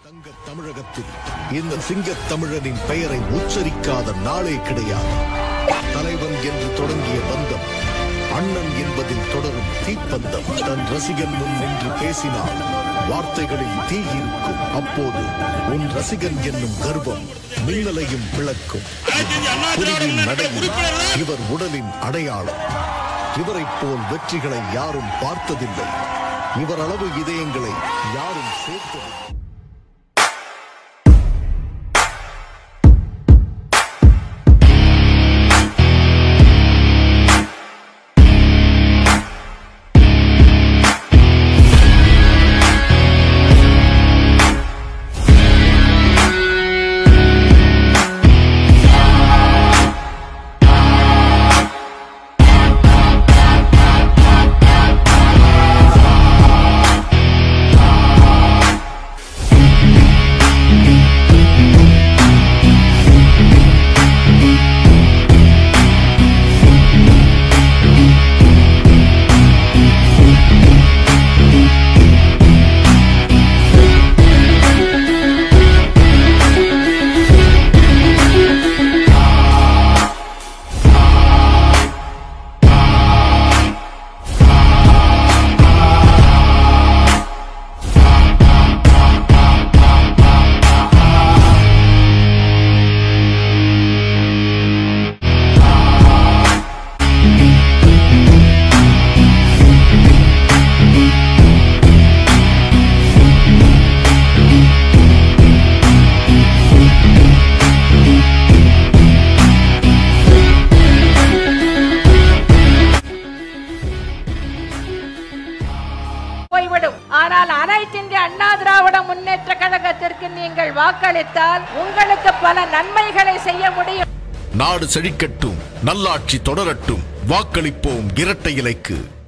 தங்க தமிழகத்தில் இந்த சிங்கத் தமிழனின் பெயரை உச்சரிக்காத நாளே கிடையாது தலைவன் என்று தொடங்கிய பந்தம் அண்ணன் என்பதில் தொடரும் தீப்பந்தம் தன் ரசிகன் முன் நின்று பேசினால் வார்த்தைகளில் தீ இருக்கும் அப்போது உன் ரசிகன் என்னும் கர்வம் மின்னலையும் பிளக்கும் புலியின் நடையில் இவர் உடலின் அடையாளம் இவரைப் போல் வெற்றிகளை யாரும் பார்த்ததில்லை இவர் அளவு இதயங்களை யாரும் சேர்த்ததில்லை போய்விடும் ஆனால் அனைத்து இந்திய அண்ணா திராவிட முன்னேற்ற கழகத்திற்கு நீங்கள் வாக்களித்தால் உங்களுக்கு பல நன்மைகளை செய்ய முடியும் நாடு செழிக்கட்டும் நல்லாட்சி தொடரட்டும் வாக்களிப்போம் இரட்டை இலைக்கு